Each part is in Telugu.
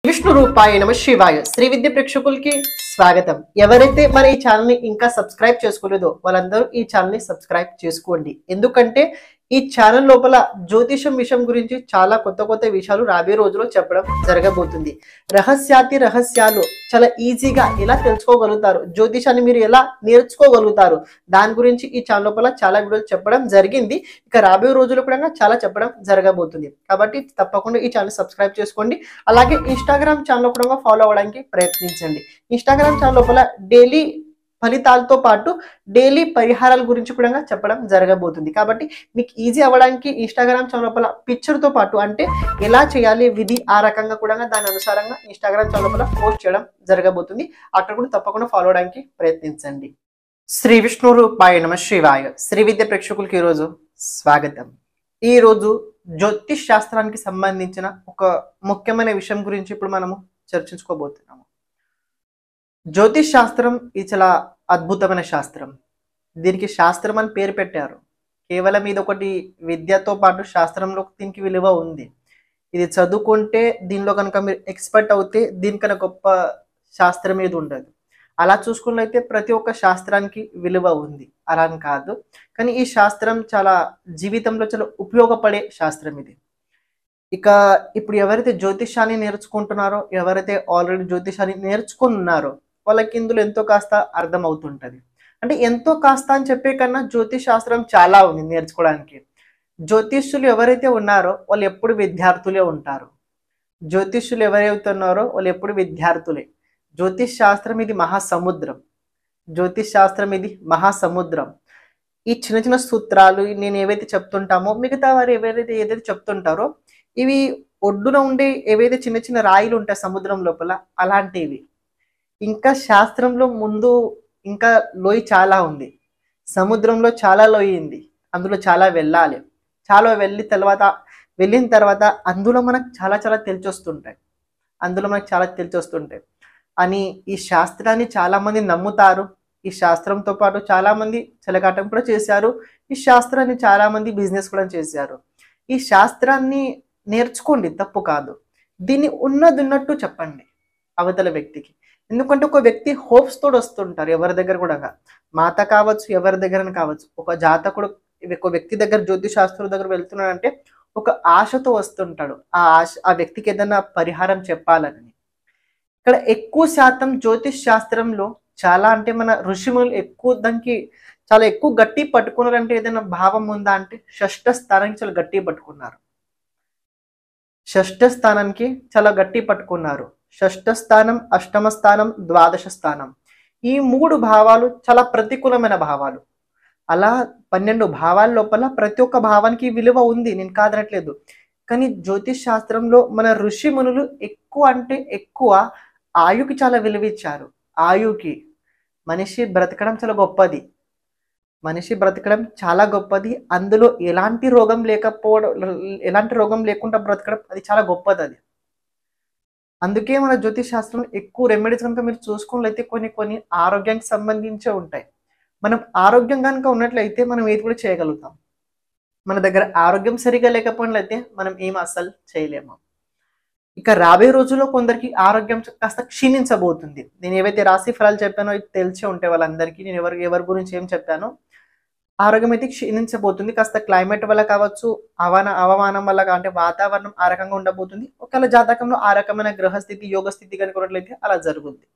విష్ణు రూపాయ నమ శివాయ శ్రీ విద్య ప్రేక్షకులకి స్వాగతం ఎవరైతే మన ఈ ఛానల్ ని ఇంకా సబ్స్క్రైబ్ చేసుకోలేదో వాళ్ళందరూ ఈ ఛానల్ ని సబ్స్క్రైబ్ చేసుకోండి ఎందుకంటే ఈ ఛానల్ లోపల జ్యోతిషం విషయం గురించి చాలా కొత్త కొత్త విషయాలు రాబోయే రోజుల్లో చెప్పడం జరగబోతుంది రహస్యాతి రహస్యాలు చాలా ఈజీగా ఎలా తెలుసుకోగలుగుతారు జ్యోతిషాన్ని మీరు ఎలా నేర్చుకోగలుగుతారు దాని గురించి ఈ ఛానల్ లోపల చాలా వీడియోలు చెప్పడం జరిగింది ఇక రాబోయే రోజుల్లో కూడా చాలా చెప్పడం జరగబోతుంది కాబట్టి తప్పకుండా ఈ ఛానల్ సబ్స్క్రైబ్ చేసుకోండి అలాగే ఇన్స్టాగ్రామ్ ఛానల్ కూడా ఫాలో అవ్వడానికి ప్రయత్నించండి ఇన్స్టాగ్రామ్ ఛానల్ లోపల డైలీ ఫలితాలతో పాటు డైలీ పరిహారాల గురించి కూడా చెప్పడం జరగబోతుంది కాబట్టి మీకు ఈజీ అవ్వడానికి ఇన్స్టాగ్రామ్ ఛానల్ లోపల picture తో పాటు అంటే ఎలా చేయాలి విధి ఆ రకంగా కూడా దాని అనుసారంగా ఇన్స్టాగ్రామ్ ఛానల్ లోపల పోస్ట్ చేయడం జరగబోతుంది అక్కడ కూడా తప్పకుండా ఫాలో అవడానికి ప్రయత్నించండి శ్రీ విష్ణు రూపాయ నమ శివాయ శ్రీ విద్య ప్రేక్షకులకి ఈరోజు స్వాగతం ఈ రోజు జ్యోతిష్ శాస్త్రానికి సంబంధించిన ఒక ముఖ్యమైన విషయం గురించి ఇప్పుడు మనము చర్చించుకోబోతున్నాము జ్యోతిష్ శాస్త్రం ఇది చాలా అద్భుతమైన శాస్త్రం దీనికి శాస్త్రం అని పేరు పెట్టారు కేవలం ఇది ఒకటి విద్యతో పాటు శాస్త్రంలో దీనికి విలువ ఉంది ఇది చదువుకుంటే దీనిలో కనుక మీరు ఎక్స్పర్ట్ అవుతే దీనికన్నా గొప్ప శాస్త్రం ఏది ఉండదు అలా చూసుకున్నట్లయితే ప్రతి ఒక్క శాస్త్రానికి విలువ ఉంది అలా అని కాదు కానీ ఈ శాస్త్రం చాలా జీవితంలో చాలా ఉపయోగపడే శాస్త్రం ఇది ఇక ఇప్పుడు ఎవరైతే జ్యోతిషాన్ని నేర్చుకుంటున్నారో ఎవరైతే ఆల్రెడీ జ్యోతిషాన్ని నేర్చుకున్నారో వాళ్ళకి ఇందులో ఎంతో కాస్త అర్థం అవుతుంటది అంటే ఎంతో కాస్త అని చెప్పే కన్నా జ్యోతిష్ శాస్త్రం చాలా ఉంది నేర్చుకోవడానికి జ్యోతిష్యులు ఎవరైతే ఉన్నారో వాళ్ళు ఎప్పుడు విద్యార్థులే ఉంటారు జ్యోతిష్యులు ఎవరైతే ఉన్నారో వాళ్ళు ఎప్పుడు విద్యార్థులే జ్యోతిష్ శాస్త్రం ఇది మహాసముద్రం జ్యోతిష్ శాస్త్రం ఇది మహాసముద్రం ఈ చిన్న చిన్న సూత్రాలు నేను ఏవైతే చెప్తుంటామో మిగతా వారు ఎవరైతే ఏదైతే చెప్తుంటారో ఇవి ఒడ్డున ఉండే ఏవైతే చిన్న చిన్న రాయిలు ఉంటాయి సముద్రం లోపల అలాంటివి ఇంకా శాస్త్రంలో ముందు ఇంకా లోయ చాలా ఉంది సముద్రంలో చాలా లోయ ఉంది అందులో చాలా వెళ్ళాలి చాలా వెళ్ళి తర్వాత వెళ్ళిన తర్వాత అందులో మనకు చాలా చాలా తెలిసొస్తుంటాయి అందులో మనకు చాలా తెలిసొస్తుంటాయి అని ఈ శాస్త్రాన్ని చాలా మంది నమ్ముతారు ఈ శాస్త్రంతో పాటు చాలా మంది చెలగాటం కూడా చేశారు ఈ శాస్త్రాన్ని చాలా మంది బిజినెస్ కూడా చేశారు ఈ శాస్త్రాన్ని నేర్చుకోండి తప్పు కాదు దీన్ని ఉన్నది ఉన్నట్టు చెప్పండి అవతల వ్యక్తికి ఎందుకంటే ఒక వ్యక్తి హోప్స్ తోడు వస్తుంటారు ఎవరి దగ్గర కూడా మాత కావచ్చు ఎవరి దగ్గర కావచ్చు ఒక జాతకుడు ఒక వ్యక్తి దగ్గర జ్యోతిష్ శాస్త్రం దగ్గర వెళ్తున్నాడంటే ఒక ఆశతో వస్తుంటాడు ఆ ఆశ ఆ వ్యక్తికి ఏదైనా పరిహారం చెప్పాలని ఇక్కడ ఎక్కువ శాతం జ్యోతిష్ శాస్త్రంలో చాలా అంటే మన ఋషిములు ఎక్కువ దానికి చాలా ఎక్కువ గట్టి పట్టుకున్నారంటే ఏదైనా భావం ఉందా అంటే షష్ఠ స్థానానికి చాలా గట్టి పట్టుకున్నారు షష్ఠ స్థానానికి చాలా గట్టి పట్టుకున్నారు షష్ఠ స్థానం అష్టమ స్థానం ద్వాదశ స్థానం ఈ మూడు భావాలు చాలా ప్రతికూలమైన భావాలు అలా పన్నెండు భావాల లోపల ప్రతి ఒక్క భావానికి విలువ ఉంది నేను కాదనట్లేదు కానీ జ్యోతిష్ శాస్త్రంలో మన ఋషి మునులు ఎక్కువ అంటే ఎక్కువ ఆయుకి చాలా విలువ ఇచ్చారు ఆయుకి మనిషి బ్రతకడం చాలా గొప్పది మనిషి బ్రతకడం చాలా గొప్పది అందులో ఎలాంటి రోగం లేకపోవడం ఎలాంటి రోగం లేకుండా బ్రతకడం అది చాలా గొప్పది అది అందుకే మన జ్యోతిష్ శాస్త్రం ఎక్కువ రెమెడీస్ కనుక మీరు చూసుకున్నట్లయితే కొన్ని కొన్ని ఆరోగ్యానికి సంబంధించే ఉంటాయి మనం ఆరోగ్యం కనుక ఉన్నట్లయితే మనం ఏది కూడా చేయగలుగుతాం మన దగ్గర ఆరోగ్యం సరిగా లేకపోయినట్లయితే మనం ఏం అస్సలు చేయలేము ఇక రాబోయే రోజుల్లో కొందరికి ఆరోగ్యం కాస్త క్షీణించబోతుంది నేను ఏవైతే రాశి ఫలాలు చెప్పానో ఇది తెలిసే ఉంటాయి వాళ్ళందరికీ నేను ఎవరు ఎవరి గురించి ఏం చెప్పానో ఆరోగ్యం అయితే క్షీణించబోతుంది కాస్త క్లైమేట్ వల్ల కావచ్చు అవన అవమానం వల్ల కా- అంటే వాతావరణం ఆ రకంగా ఉండబోతుంది ఒకవేళ జాతకంలో ఆ రకమైన గ్రహస్థితి యోగ స్థితి కనుక ఉన్నట్లయితే అలా జరుగుద్ది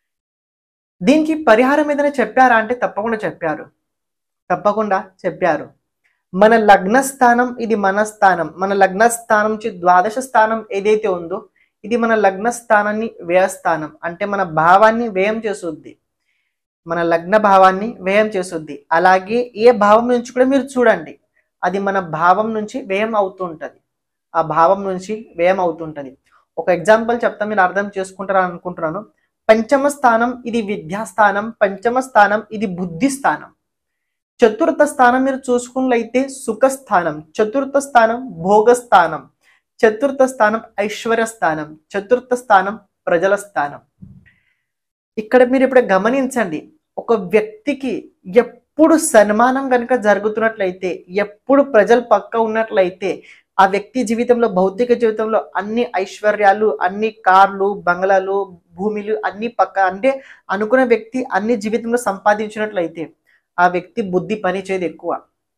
దీనికి పరిహారం ఏదైనా చెప్పారా అంటే తప్పకుండా చెప్పారు తప్పకుండా చెప్పారు మన లగ్న స్థానం ఇది మన స్థానం మన లగ్న స్థానం నుంచి ద్వాదశ స్థానం ఏదైతే ఉందో ఇది మన లగ్న స్థానాన్ని వ్యయస్థానం అంటే మన భావాన్ని వ్యయం చేస్తుంది మన లగ్న భావాన్ని వ్యయం చేస్తుంది అలాగే ఏ భావం నుంచి కూడా మీరు చూడండి అది మన భావం నుంచి వ్యయం అవుతుంటది ఆ భావం నుంచి వ్యయం అవుతుంటది ఒక ఎగ్జాంపుల్ చెప్తా మీరు అర్థం చేసుకుంటారని అనుకుంటున్నాను పంచమ స్థానం ఇది విద్యా స్థానం పంచమ స్థానం ఇది బుద్ధి స్థానం చతుర్థ స్థానం మీరు చూసుకున్నట్లయితే సుఖ స్థానం చతుర్థ స్థానం భోగ స్థానం చతుర్థ స్థానం ఐశ్వర్య స్థానం చతుర్థ స్థానం ప్రజల స్థానం ఇక్కడ మీరు ఇప్పుడు గమనించండి ఒక వ్యక్తికి ఎప్పుడు సన్మానం కనుక జరుగుతున్నట్లయితే ఎప్పుడు ప్రజలు పక్క ఉన్నట్లయితే ఆ వ్యక్తి జీవితంలో భౌతిక జీవితంలో అన్ని ఐశ్వర్యాలు అన్ని కార్లు బంగ్లాలు భూమిలు అన్ని పక్క అంటే అనుకున్న వ్యక్తి అన్ని జీవితంలో సంపాదించినట్లయితే ఆ వ్యక్తి బుద్ధి పని చేయదు ఎక్కువ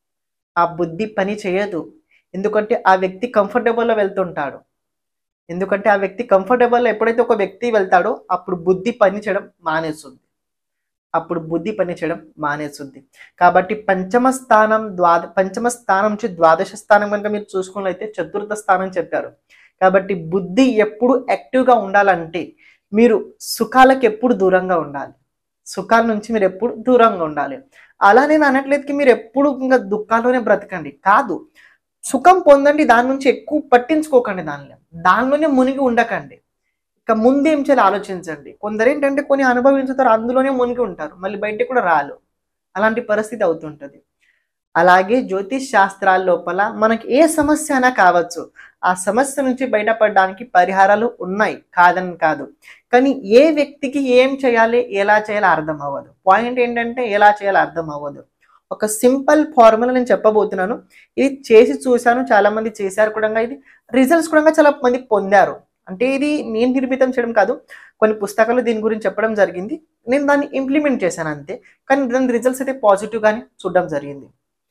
ఆ బుద్ధి పని చేయదు ఎందుకంటే ఆ వ్యక్తి కంఫర్టబుల్లో వెళ్తుంటాడు ఎందుకంటే ఆ వ్యక్తి కంఫర్టబుల్ ఎప్పుడైతే ఒక వ్యక్తి వెళ్తాడో అప్పుడు బుద్ధి పని చేయడం మానేస్తుంది అప్పుడు బుద్ధి పని చేయడం మానేస్తుంది కాబట్టి పంచమ స్థానం ద్వాద పంచమ స్థానం నుంచి ద్వాదశ స్థానం కనుక మీరు చూసుకున్నట్లయితే చతుర్థ స్థానం చెప్పారు కాబట్టి బుద్ధి ఎప్పుడు యాక్టివ్గా ఉండాలంటే మీరు సుఖాలకు ఎప్పుడు దూరంగా ఉండాలి సుఖాల నుంచి మీరు ఎప్పుడు దూరంగా ఉండాలి అలా నేను అనట్లేదు మీరు ఎప్పుడు ఇంకా దుఃఖాల్లోనే బ్రతకండి కాదు సుఖం పొందండి దాని నుంచి ఎక్కువ పట్టించుకోకండి దానిలో దానిలోనే మునిగి ఉండకండి ఇక ముందు ఏం చేయాలి ఆలోచించండి కొందరు ఏంటంటే కొన్ని అనుభవించుతారు అందులోనే మునిగి ఉంటారు మళ్ళీ బయటకు కూడా రాలు అలాంటి పరిస్థితి అవుతుంటది అలాగే జ్యోతిష్ శాస్త్రాల లోపల మనకి ఏ సమస్య అయినా కావచ్చు ఆ సమస్య నుంచి బయటపడడానికి పరిహారాలు ఉన్నాయి కాదని కాదు కానీ ఏ వ్యక్తికి ఏం చేయాలి ఎలా చేయాలో అర్థం అవ్వదు పాయింట్ ఏంటంటే ఎలా చేయాలో అర్థం అవ్వదు ఒక సింపుల్ ఫార్ములా నేను చెప్పబోతున్నాను ఇది చేసి చూశాను చాలా మంది చేశారు కూడా ఇది రిజల్ట్స్ కూడా చాలా మంది పొందారు అంటే ఇది నేను నిర్మితం చేయడం కాదు కొన్ని పుస్తకాలు దీని గురించి చెప్పడం జరిగింది నేను దాన్ని ఇంప్లిమెంట్ చేశాను అంతే కానీ దాని రిజల్ట్స్ అయితే పాజిటివ్ గానే చూడడం జరిగింది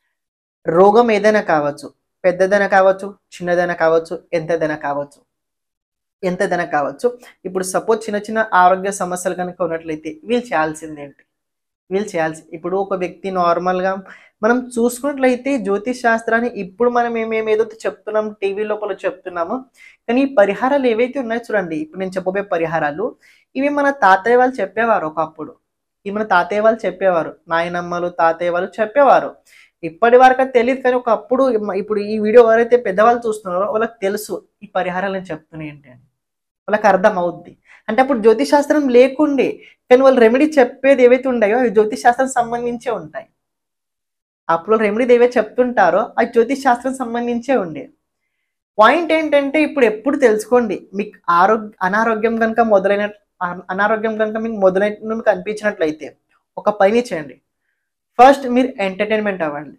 రోగం ఏదైనా కావచ్చు పెద్దదైనా కావచ్చు చిన్నదైనా కావచ్చు ఎంతదైనా కావచ్చు ఎంతదైనా కావచ్చు ఇప్పుడు సపోజ్ చిన్న చిన్న ఆరోగ్య సమస్యలు కనుక ఉన్నట్లయితే వీళ్ళు చేయాల్సింది ఏంటి వీళ్ళు చేయాల్సి ఇప్పుడు ఒక వ్యక్తి నార్మల్గా మనం చూసుకున్నట్లయితే జ్యోతిష్ శాస్త్రాన్ని ఇప్పుడు మనం ఏమేమి ఏదో చెప్తున్నాం టీవీ లోపల చెప్తున్నాము కానీ ఈ పరిహారాలు ఏవైతే ఉన్నాయో చూడండి ఇప్పుడు నేను చెప్పబోయే పరిహారాలు ఇవి మన తాతయ్య వాళ్ళు చెప్పేవారు ఒకప్పుడు ఇవి మన తాతయ్య వాళ్ళు చెప్పేవారు నాయనమ్మలు తాతయ్య వాళ్ళు చెప్పేవారు ఇప్పటి వరకు అది తెలియదు కానీ ఒకప్పుడు ఇప్పుడు ఈ వీడియో ఎవరైతే పెద్దవాళ్ళు చూస్తున్నారో వాళ్ళకి తెలుసు ఈ పరిహారాలు నేను చెప్తున్నాయి ఏంటి అని వాళ్ళకి అర్థం అవుద్ది అంటే అప్పుడు జ్యోతిష్ శాస్త్రం లేకుండే కానీ వాళ్ళు రెమెడీ చెప్పేది ఏవైతే ఉన్నాయో అవి జ్యోతిష్ శాస్త్రం సంబంధించే ఉంటాయి అప్పుడు రెమెడీ ఏవైతే చెప్తుంటారో అవి జ్యోతిష్ శాస్త్రం సంబంధించే ఉండే పాయింట్ ఏంటంటే ఇప్పుడు ఎప్పుడు తెలుసుకోండి మీకు ఆరోగ్య అనారోగ్యం కనుక మొదలైన అన- అనారోగ్యం కనుక మీకు మొదలైన మీకు అనిపించినట్లయితే ఒక పని చేయండి ఫస్ట్ మీరు ఎంటర్టైన్మెంట్ అవ్వండి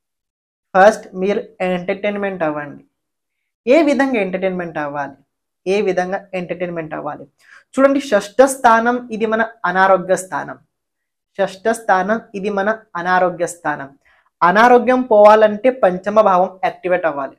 ఫస్ట్ మీరు ఎంటర్టైన్మెంట్ అవ్వండి ఏ విధంగా ఎంటర్టైన్మెంట్ అవ్వాలి ఏ విధంగా ఎంటర్టైన్మెంట్ అవ్వాలి చూడండి షష్ఠ స్థానం ఇది మన అనారోగ్య స్థానం షష్ఠ స్థానం ఇది మన అనారోగ్య స్థానం అనారోగ్యం పోవాలంటే పంచమ భావం యాక్టివేట్ అవ్వాలి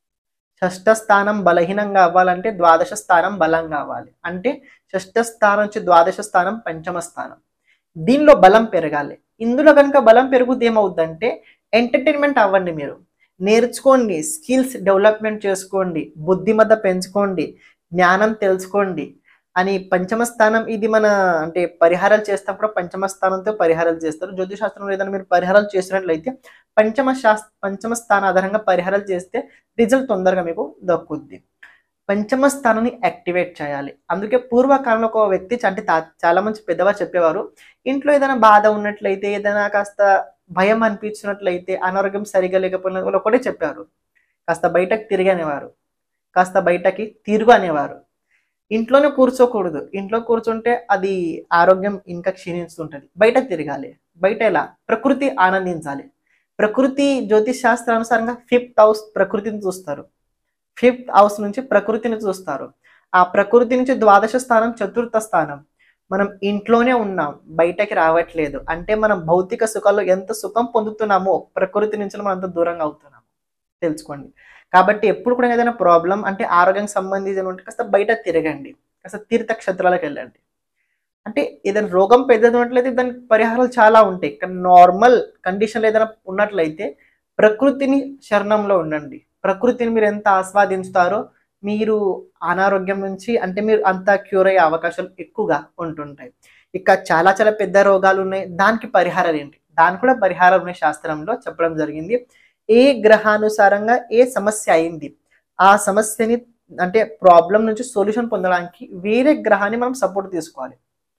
షష్ఠ స్థానం బలహీనంగా అవ్వాలంటే ద్వాదశ స్థానం బలంగా అవ్వాలి అంటే షష్ఠ స్థానం నుంచి ద్వాదశ స్థానం పంచమ స్థానం దీనిలో బలం పెరగాలి ఇందులో కనుక బలం పెరుగుద్ది ఏమవుద్దంటే ఎంటర్టైన్మెంట్ అవ్వండి మీరు నేర్చుకోండి స్కిల్స్ డెవలప్మెంట్ చేసుకోండి బుద్ధిమత్త పెంచుకోండి జ్ఞానం తెలుసుకోండి అని పంచమ స్థానం ఇది మన అంటే పరిహారాలు చేసినప్పుడు పంచమ స్థానంతో పరిహారాలు చేస్తారు జ్యోతిష్ శాస్త్రంలో ఏదైనా మీరు పరిహారాలు చేసినట్లయితే పంచమ శాస్త్ర పంచమ స్థాన ఆధారంగా పరిహారాలు చేస్తే రిజల్ట్ తొందరగా మీకు దక్కుద్ది పంచమ స్థానాన్ని యాక్టివేట్ చేయాలి అందుకే పూర్వకాలంలో ఒక వ్యక్తి అంటే తా- చాలా మంది పెద్దవారు చెప్పేవారు ఇంట్లో ఏదైనా బాధ ఉన్నట్లయితే ఏదైనా కాస్త భయం అనిపించినట్లయితే అనారోగ్యం సరిగా లేకపోయినా వాళ్ళు ఒకటే చెప్పారు కాస్త బయటకు తిరిగనేవారు కాస్త బయటకి తిరుగు అనేవారు ఇంట్లోనే కూర్చోకూడదు ఇంట్లో కూర్చుంటే అది ఆరోగ్యం ఇంకా క్షీణిస్తుంటది బయట తిరగాలి బయట ఎలా ప్రకృతి ఆనందించాలి ప్రకృతి జ్యోతిష్ శాస్త్రానుసారంగా ఫిఫ్త్ హౌస్ ప్రకృతిని చూస్తారు ఫిఫ్త్ హౌస్ నుంచి ప్రకృతిని చూస్తారు ఆ ప్రకృతి నుంచి ద్వాదశ స్థానం చతుర్థ స్థానం మనం ఇంట్లోనే ఉన్నాం బయటకి రావట్లేదు అంటే మనం భౌతిక సుఖాల్లో ఎంత సుఖం పొందుతున్నామో ప్రకృతి నుంచి మనం అంత దూరంగా అవుతున్నాము తెలుసుకోండి కాబట్టి ఎప్పుడు కూడా ఏదైనా ప్రాబ్లం అంటే ఆరోగ్యం సంబంధించిన ఉంటే కాస్త బయట తిరగండి కాస్త తీర్థక్షేత్రాలకు వెళ్ళండి అంటే ఏదైనా రోగం పెద్దది ఉన్నట్లయితే దానికి పరిహారాలు చాలా ఉంటాయి కానీ నార్మల్ కండిషన్లో ఏదైనా ఉన్నట్లయితే ప్రకృతిని శరణంలో ఉండండి ప్రకృతిని మీరు ఎంత ఆస్వాదించుతారో మీరు అనారోగ్యం నుంచి అంటే మీరు అంత క్యూర్ అయ్యే అవకాశాలు ఎక్కువగా ఉంటుంటాయి ఇక చాలా చాలా పెద్ద రోగాలు ఉన్నాయి దానికి పరిహారాలు ఏంటి దానికి కూడా పరిహారాలు ఉన్నాయి శాస్త్రంలో చెప్పడం జరిగింది ఏ గ్రహానుసారంగా ఏ సమస్య అయింది ఆ సమస్యని అంటే ప్రాబ్లం నుంచి సొల్యూషన్ పొందడానికి వేరే గ్రహాన్ని మనం సపోర్ట్ తీసుకోవాలి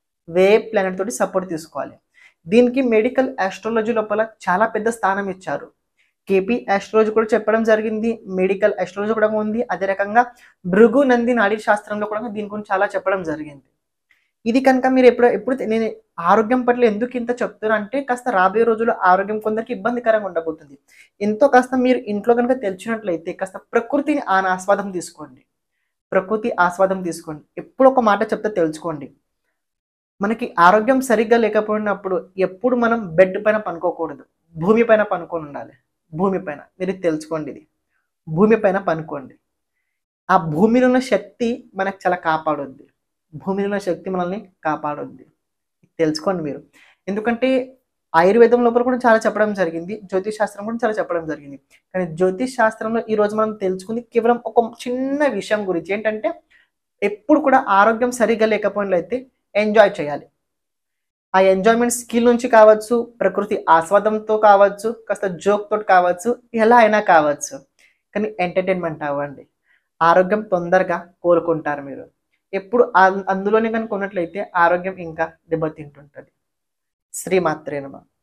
వే ప్లానెట్ తోటి సపోర్ట్ తీసుకోవాలి దీనికి మెడికల్ ఆస్ట్రాలజీ లోపల చాలా పెద్ద స్థానం ఇచ్చారు కేపీ ఆస్ట్రాలజీ కూడా చెప్పడం జరిగింది మెడికల్ ఆస్ట్రాలజీ కూడా ఉంది అదే రకంగా భృగు నంది నాడీ శాస్త్రంలో కూడా దీని గురించి చాలా చెప్పడం జరిగింది ఇది కనుక మీరు ఎప్పుడు ఎప్పుడు నేను ఆరోగ్యం పట్ల ఎందుకు ఇంత చెప్తున్నా అంటే కాస్త రాబోయే రోజుల్లో ఆరోగ్యం కొందరికి ఇబ్బందికరంగా ఉండబోతుంది ఎంతో కాస్త మీరు ఇంట్లో కనుక తెలిసినట్లయితే కాస్త ప్రకృతిని ఆ ఆస్వాదం తీసుకోండి ప్రకృతి ఆస్వాదం తీసుకోండి ఎప్పుడు ఒక మాట చెప్తే తెలుసుకోండి మనకి ఆరోగ్యం సరిగ్గా లేకపోయినప్పుడు ఎప్పుడు మనం బెడ్ పైన పనుకోకూడదు భూమి పైన పనుకొని ఉండాలి భూమి పైన మీరు ఇది తెలుసుకోండి ఇది భూమి పైన పనుకోండి ఆ భూమిలో ఉన్న శక్తి మనకు చాలా కాపాడుద్ది భూమిలో ఉన్న శక్తి మనల్ని కాపాడుద్ది తెలుసుకోండి మీరు ఎందుకంటే ఆయుర్వేదం లోపల కూడా చాలా చెప్పడం జరిగింది జ్యోతిష్ శాస్త్రం కూడా చాలా చెప్పడం జరిగింది కానీ జ్యోతిష్ శాస్త్రంలో ఈ రోజు మనం తెలుసుకుంది కేవలం ఒక చిన్న విషయం గురించి ఏంటంటే ఎప్పుడు కూడా ఆరోగ్యం సరిగ్గా లేకపోయినట్లయితే ఎంజాయ్ చేయాలి ఆ ఎంజాయ్మెంట్ స్కిల్ నుంచి కావచ్చు ప్రకృతి ఆస్వాదంతో కావచ్చు కాస్త జోక్ తోటి కావచ్చు ఎలా అయినా కావచ్చు కానీ ఎంటర్టైన్మెంట్ అవ్వండి ఆరోగ్యం తొందరగా కోలుకుంటారు మీరు ఎప్పుడు అం- అందులోనే కనుక ఉన్నట్లయితే ఆరోగ్యం ఇంకా దెబ్బతింటుంటుంది శ్రీమాత్రే నమ